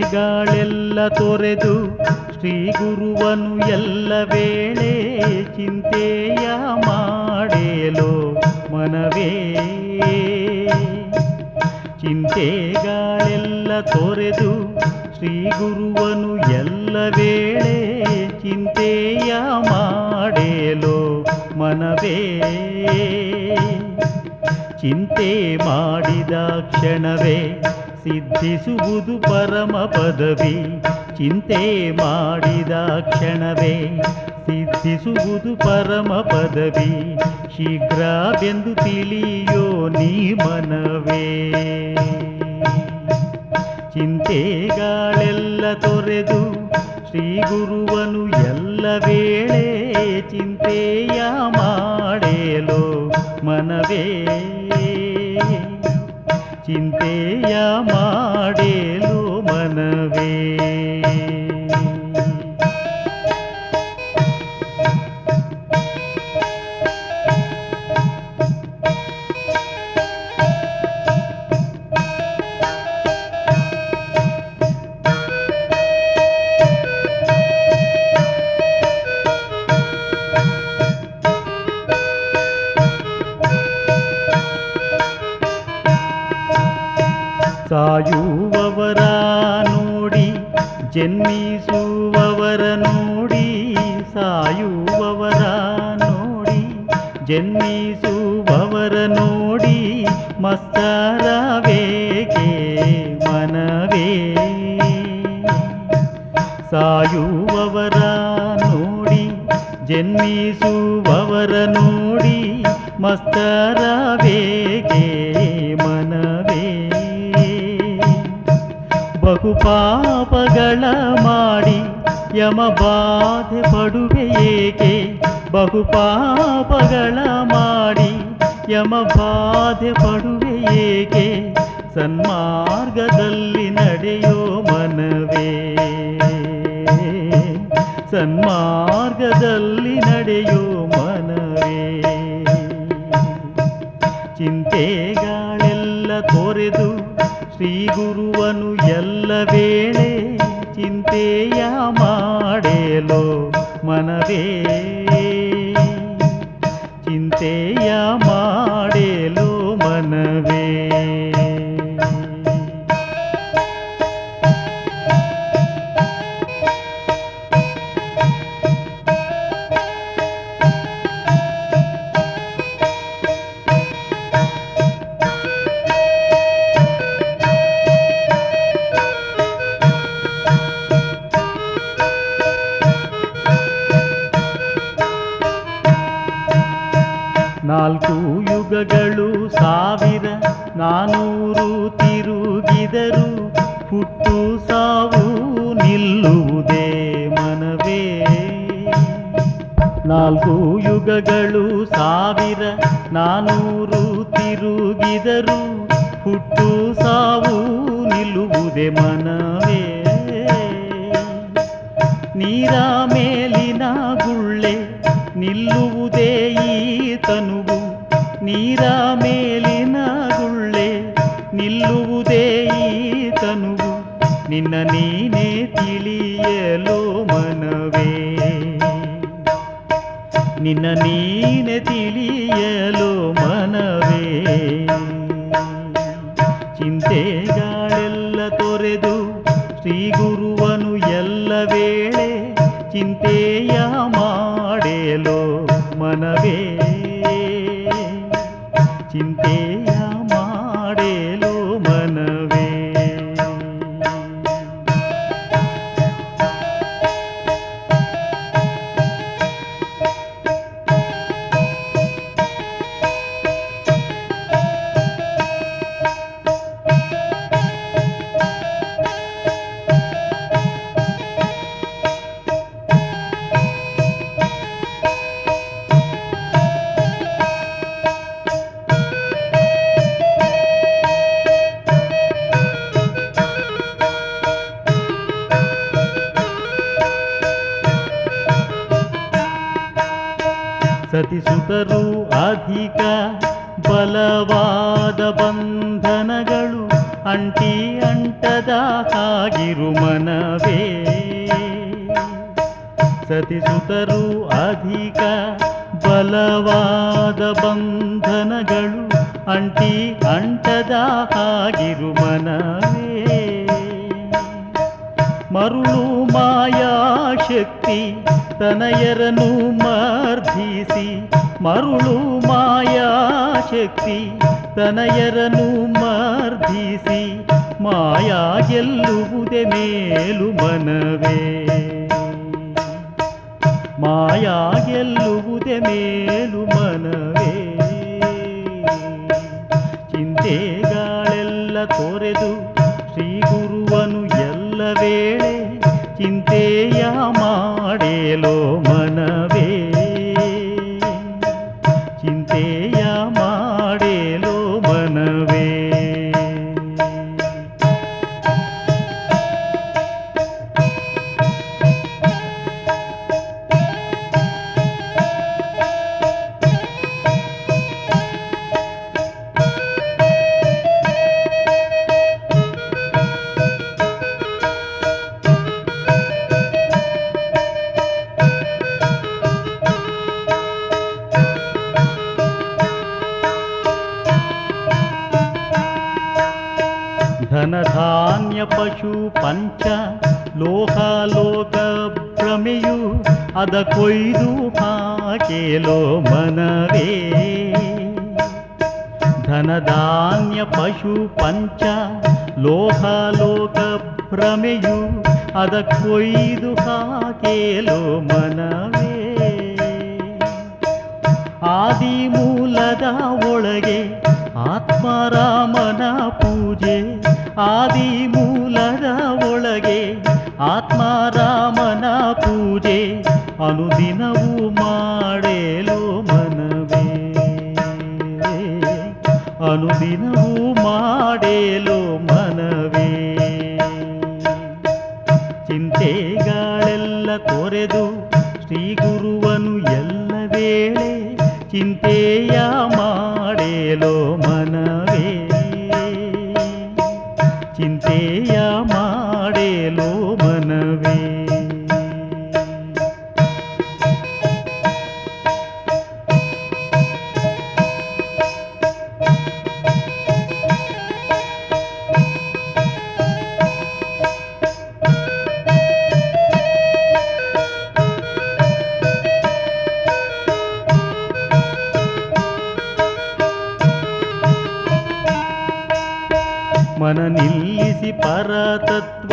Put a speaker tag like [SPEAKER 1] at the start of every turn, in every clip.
[SPEAKER 1] ಚಿಂತೆಗಳೆಲ್ಲ ತೊರೆದು ಶ್ರೀ ಗುರುವನು ಎಲ್ಲ ವೇಳೆ ಚಿಂತೆಯ ಮಾಡೇಲೋ ಮನವೇ ಚಿಂತೆಗಳೆಲ್ಲ ತೊರೆದು ಶ್ರೀ ಗುರುವನು ಎಲ್ಲ ವೇಳೆ ಚಿಂತೆಯ ಮಾಡೇಲೋ ಮನವೇ ಚಿಂತೆ ಮಾಡಿದ ಕ್ಷಣವೇ ಸಿದ್ಧಿಸುವುದು ಪರಮ ಪದವಿ ಚಿಂತೆ ಮಾಡಿದ ಕ್ಷಣವೇ ಸಿದ್ಧಿಸುವುದು ಪರಮ ಪದವಿ ಶೀಘ್ರವೆಂದು ತಿಳಿಯೋ ನೀ ಮನವೇ ಚಿಂತೆಗಳೆಲ್ಲ ತೊರೆದು ಶ್ರೀ ಗುರುವನು ಎಲ್ಲ ವೇಳೆ ಚಿಂತೆಯ ಮಾಡೇಲೋ ಮನವೇ ಚಿಂತೆಯ ಮಾಡೇಲೋ ಮನವೇ ಸಾಯುವವರ ನೋಡಿ ಜನ್ಮಿಸುವವರ ನೋಡಿ ಸಾಯುವವರ ನೋಡಿ ಜನ್ಮಿಸುವವರ ನೋಡಿ ಮತ್ಸರವೇಕೆ ಮನವೇ ಸಾಯುವವರ ನೋಡಿ ಜನ್ಮಿಸುವವರ ನೋಡಿ ಮಸ್ತರವೇಗೆ ಮನವೇ ಬಹು ಪಾಪಗಳ ಮಾಡಿ ಯಮ ಬಾಧೆ ಪಡುವೆ ಏಕೆ ಬಹು ಪಾಪಗಳ ಮಾಡಿ ಯಮ ಬಾಧೆ ಪಡುವೆ ಏಕೆ ಸನ್ಮಾರ್ಗದಲ್ಲಿ ನಡೆಯೋ ಮನವೇ ಸನ್ಮಾರ್ಗದಲ್ಲಿ ನಡೆಯೋ ಮನವೇ ಚಿಂತೆಗಳೆಲ್ಲ ತೊರೆದು ಶ್ರೀ ಗುರುವನು ಎಲ್ಲ ವೇಳೆ ಚಿಂತೆಯ ಮಾಡೇಲೋ ಮನವೇ ಚಿಂತೆಯ ಮಾಡೇಲೋ ಮನವೇ ನಾಲ್ಕು ಯುಗಗಳು ಸಾವಿರ ನಾನೂರು ತಿರುಗಿದರು ಹುಟ್ಟು ಸಾವು ನಿಲ್ಲುವುದೇ ಮನವೇ ನಾಲ್ಕು ಯುಗಗಳು ಸಾವಿರ ನಾನೂರು ತಿರುಗಿದರು ಹುಟ್ಟು ಸಾವು ನಿಲ್ಲುವುದೇ ಮನವೇ ನೀರ ಮೇಲಿನ ಗುಳ್ಳೆ ನಿಲ್ಲುವುದೇ ಈ ತನುವು ನೀರ ಮೇಲಿನ ಗುಳ್ಳೆ ನಿಲ್ಲುವುದೇ ಈ ತನುವು ನಿನ್ನ ನೀನೇ ತಿಳಿಯಲೋ ಮನವೇ ನಿನ್ನ ನೀನೆ ತಿಳಿಯಲೋ ಮನವೇ ಚಿಂತೆಗಳೆಲ್ಲ ತೊರೆದು ಶ್ರೀ ಗುರುವನು ಎಲ್ಲ ವೇಳೆ ಚಿಂತೆಯ ಮಾಡೇಲೋ ಮನವೇ ಚಿಂತೆಯ ಮಾಡೇಲೋ ಮನವೇ ಸತಿಸುತ್ತರೂ ಅಧಿಕ ಬಲವಾದ ಬಂಧನಗಳು ಅಂಟಿ ಅಂಟದ ಆಗಿರು ಮನವೇ ಸತಿಸುತರು ಅಧಿಕ ಬಲವಾದ ಬಂಧನಗಳು ಅಂಟಿ ಅಂಟದ ಆಗಿರು ಮನವೇ ಮರುಳು ಮಾಯಾಶಕ್ತಿ ತನಯರನು ಮರ್ಧಿಸಿ ಮರುಳು ಮಾಯಾಶಕ್ತಿ ತನಯರನು ಮರ್ಧಿಸಿ ಮಾಯಾ ಗೆಲ್ಲುವುದೇ ಮೇಲು ಮನವೇ ಮಾಯಾ ಗೆಲ್ಲುವುದೇ ಮೇಲು ಮನವೇ ಚಿಂತೆಗಳೆಲ್ಲ ತೊರೆದು ಶ್ರೀ ಗುರುವನು ಎಲ್ಲ ವೇಳೆ ಚಿಂತೆಯ ಮಾಡೇಲೋ ಮನವೇ ಚಿಂತೆಯ ಮಾಡೇಲೋ ಮನವೇ ಧನಧಾನ್ಯ ಪಶು ಪಂಚ ಲೋಕಾಲೋಕ ಭ್ರಮೆಯು ಅದ ಕೊಯ್ದು ಹಾಕೇಲೋ ಮನವೇ ಧನಧಾನ್ಯ ಪಶು ಪಂಚ ಲೋಕಾಲೋಕ ಭ್ರಮೆಯು ಅದ ಕೊಯ್ದು ಹಾಕೇಲೋ ಮನವೇ ಆದಿ ಮೂಲದ ಒಳಗೆ ಆತ್ಮರಾಮನ ಪೂಜೆ ಆದಿ ಮೂಲದ ಒಳಗೆ ಆತ್ಮರಾಮನ ಪೂಜೆ ಅನುದಿನವೂ ಮಾಡೇಲೋ ಮನವೇ ಅನುದಿನವೂ ಮಾಡೇಲೋ ಮನವೇ ಚಿಂತೆಗಳೆಲ್ಲ ತೊರೆದು ಶ್ರೀ ಗುರುವನು ಎಲ್ಲ ವೇಳೆ ಚಿಂತೆಯ ಮಾಡೇಲೋ ಮನವೇ ಚಿಂತೆಯ ಮಾಡೇಲೋ ಮನವೇ ಮನ ನಿಲ್ಲಿಸಿ ಪರತತ್ವ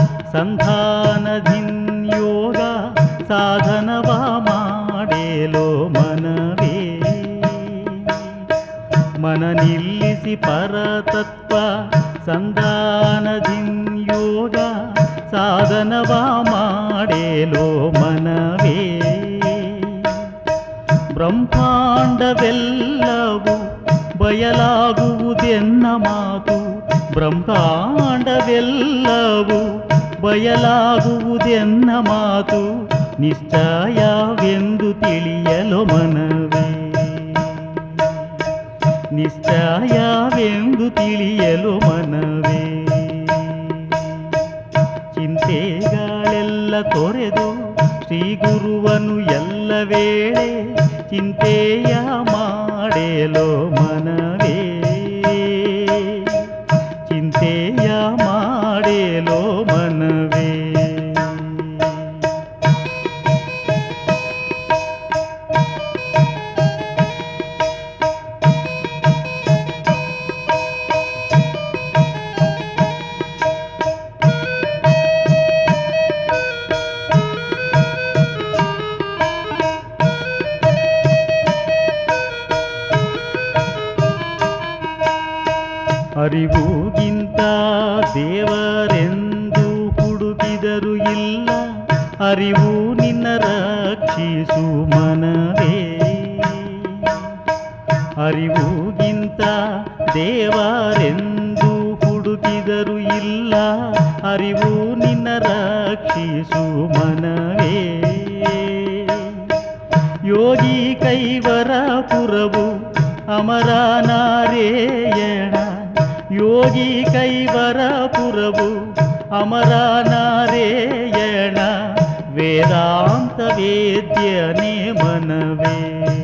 [SPEAKER 1] ಸಂಧಾನಧಿನ್ಯೋಗ ಸಾಧನವ ಮಾಡೇಲೋ ಮನವೇ ಮನ ನಿಲ್ಲಿಸಿ ಪರತತ್ವ ಸಂಧಾನಧಿನ್ಯೋಗ ಸಾಧನವ ಮಾಡೇಲೋ ಮನವೇ ಬ್ರಹ್ಮಾಂಡವೆಲ್ಲವೂ ಬಯಲಾಗುವುದೆನ್ನ ಮಾತು ಬ್ರಹ್ಮಾಂಡವೆಲ್ಲವೂ ಬಯಲಾಗುವುದೆನ್ನ ಮಾತು ನಿಶ್ಚಯವೆಂದು ತಿಳಿಯಲು ಮನವೇ ನಿಶ್ಚಯವೆಂದು ತಿಳಿಯಲು ಮನವೇ ಚಿಂತೆಗಳೆಲ್ಲ ತೊರೆದು ಶ್ರೀ ಗುರುವನು ಎಲ್ಲ ವೇಳೆ ಚಿಂತೆಯ ಮಾಡೇಲೋ ಮನವೇ ಚಿಂತೆಯ ಮಾಡೇಲೋ ಮನವೇ ಅರಿವುಗಿಂತ ದೇವರೆಂದು ಹುಡುಕಿದರು ಇಲ್ಲ ಅರಿವು ನಿನ್ನ ರಕ್ಷಿಸು ಮನವೇ ಅರಿವುಗಿಂತ ದೇವರೆಂದು ಹುಡುಕಿದರು ಇಲ್ಲ ಅರಿವು ನಿನ್ನ ರಕ್ಷಿಸು ಮನವೇ ಯೋಗಿ ಕೈವರ ಪುರವು ಅಮರ ನಾರೇಯಣ ಯೋಗಿ ಕೈವರ ಪುರವು ಅಮರ ನಾರಾಯಣ ವೇದಾಂತ ವೇದ್ಯನೇ ಮನವೇ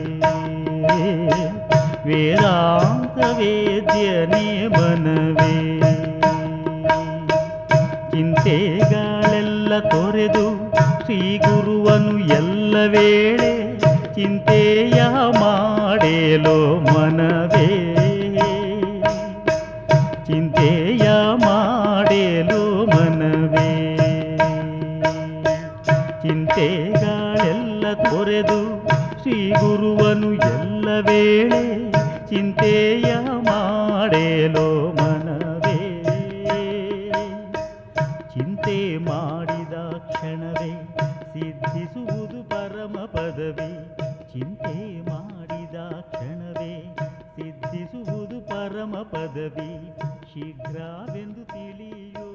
[SPEAKER 1] ವೇದಾಂತ ವೇದ್ಯನೇ ಮನವೇ ಚಿಂತೆಗಳೆಲ್ಲ ತೊರೆದು ಶ್ರೀ ಗುರುವನು ಎಲ್ಲ ವೇಳೆ ಚಿಂತೆಯ ಮಾಡೇಲೋ ಮನವೇ ಚಿಂತೆಯ ಮಾಡೇಲೋ ಮನವೇ ಚಿಂತೆಗಳೆಲ್ಲ ತೊರೆದು ಶ್ರೀ ಗುರುವನು ಎಲ್ಲ ವೇಳೆ ಚಿಂತೆಯ ಮಾಡೇಲೋ ಮನವೇ ಚಿಂತೆ ಮಾಡಿದ ಕ್ಷಣವೇ ಸಿದ್ಧಿಸುವುದು ಪರಮ ಪದವಿ ಚಿಂತೆ ಮಾಡಿದ ಕ್ಷಣವೇ ಸಿದ್ಧಿಸುವುದು ಪರಮ ಪದವಿ ಶೀಘ್ರವೆಂದು ತಿಳಿಯೋ